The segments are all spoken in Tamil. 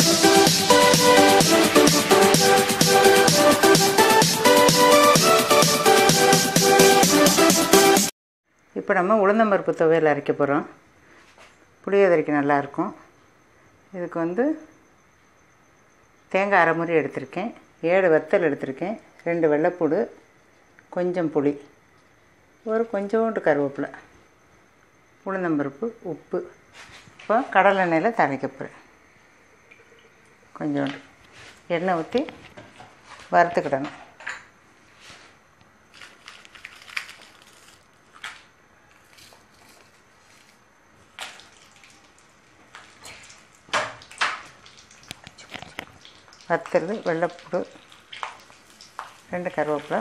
இப்போ நம்ம உளுந்தம்பருப்பு துவையல் அரைக்க போகிறோம் புளியோதரைக்கு நல்லாயிருக்கும் இதுக்கு வந்து தேங்காய் அரை முறி எடுத்திருக்கேன் ஏழு வத்தல் எடுத்திருக்கேன் ரெண்டு வெள்ளைப்பூடு கொஞ்சம் புளி ஒரு கொஞ்சோண்டு கருவேப்பிலை உளுந்தம்பருப்பு உப்பு இப்போ கடலெண்ணெயில் தழைக்க போகிறேன் கொஞ்சோண்டு எண்ணெய் ஊற்றி வறுத்துக்கிடணும் வத்தல் வெள்ளைப்பூடு ரெண்டு கருவேப்பிலை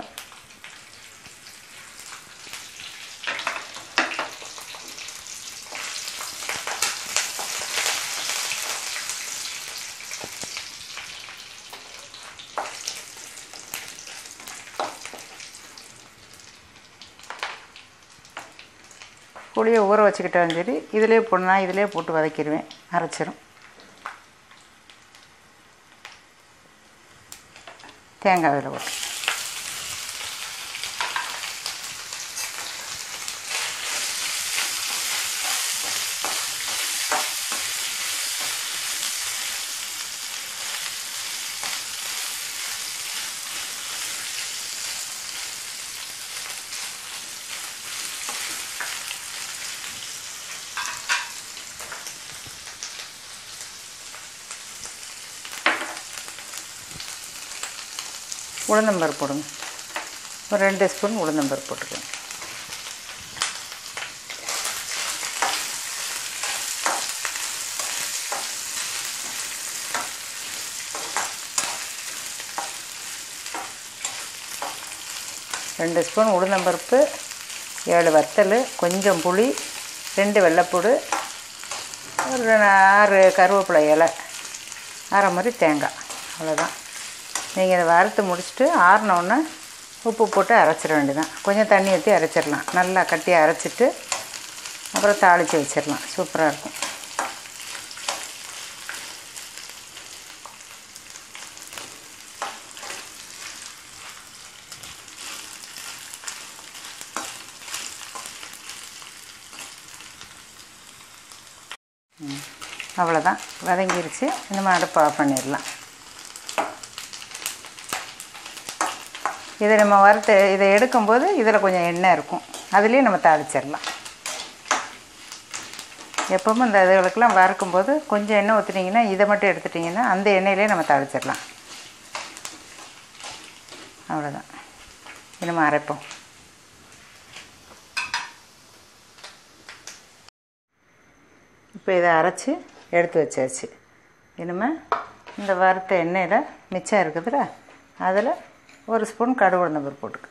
புளியை ஊற வச்சுக்கிட்டாலும் சரி இதிலே போடனா இதிலே போட்டு வதக்கிடுவேன் அரைச்சிரும் தேங்காய் இதில் போட்டு உளுந்தம்பருப்பு போடுங்க ஒரு ரெண்டு ஸ்பூன் உளுந்தம்பருப்பு போட்டுக்கோங்க ரெண்டு ஸ்பூன் உளுந்தம்பருப்பு ஏழு வத்தல் கொஞ்சம் புளி ரெண்டு வெள்ளைப்பூடு ஒரு ஆறு கருவேப்பிலை இலை அரை மாதிரி தேங்காய் அவ்வளோதான் நீங்கள் இதை வறுத்து முடிச்சுட்டு ஆறினோடனே உப்பு போட்டு அரைச்சிட வேண்டியதான் கொஞ்சம் தண்ணி ஊற்றி அரைச்சிடலாம் நல்லா கட்டியாக அரைச்சிட்டு அப்புறம் தாளித்து வச்சிடலாம் சூப்பராக இருக்கும் அவ்வளோதான் வதங்கிருச்சு இந்த அடுப்பு ஆஃப் பண்ணிடலாம் இதை நம்ம வறுத்து இதை எடுக்கும்போது இதில் கொஞ்சம் எண்ணெய் இருக்கும் அதுலேயே நம்ம தாளிச்சிடலாம் எப்பவும் இந்த இதுகளுக்கெல்லாம் வறுக்கும்போது கொஞ்சம் எண்ணெய் ஊற்றுனீங்கன்னா இதை மட்டும் எடுத்துட்டிங்கன்னா அந்த எண்ணெயிலே நம்ம தாளிச்சிடலாம் அவ்வளோதான் இது நம்ம அரைப்போம் இப்போ இதை அரைச்சி எடுத்து வச்சாச்சு இனிமேல் இந்த வறுத்த எண்ணெயில் மிச்சம் இருக்குதுல்ல அதில் ஒரு ஸ்பூன் கடுகு உளுந்தம்பரு போட்டுக்க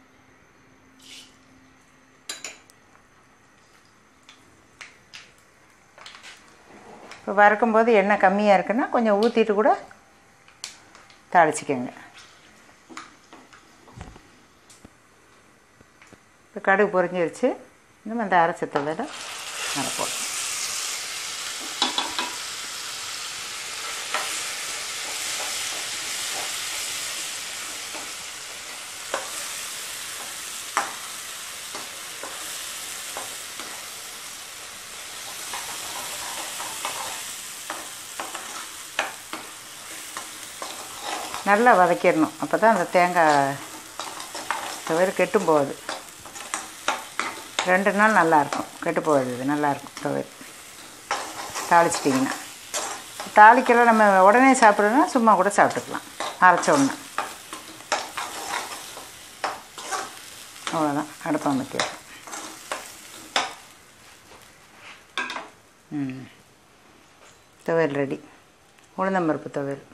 இப்போ வறுக்கும்போது எண்ணெய் கம்மியாக இருக்குன்னா கொஞ்சம் ஊற்றிட்டு கூட தாளிச்சிக்கோங்க இப்போ கடுகு பொரிஞ்சிருச்சு இன்னும் அந்த அரைச்ச தொழில அரைப்போம் நல்லா வதக்கிடணும் அப்போ தான் அந்த தேங்காய் தவிர கெட்டும் போகுது ரெண்டு நாள் நல்லாயிருக்கும் கெட்டு போகுது இது நல்லாயிருக்கும் துவையல் தாளிச்சிட்டிங்கன்னா தாளிக்கெல்லாம் நம்ம உடனே சாப்பிட்றதுனா சும்மா கூட சாப்பிட்டுக்கலாம் அரைச்ச உடனே அவ்வளோதான் அடுப்பு அமைக்கிறோம் ம் துவையல் ரெடி உளுந்தம்பருப்பு துவையல்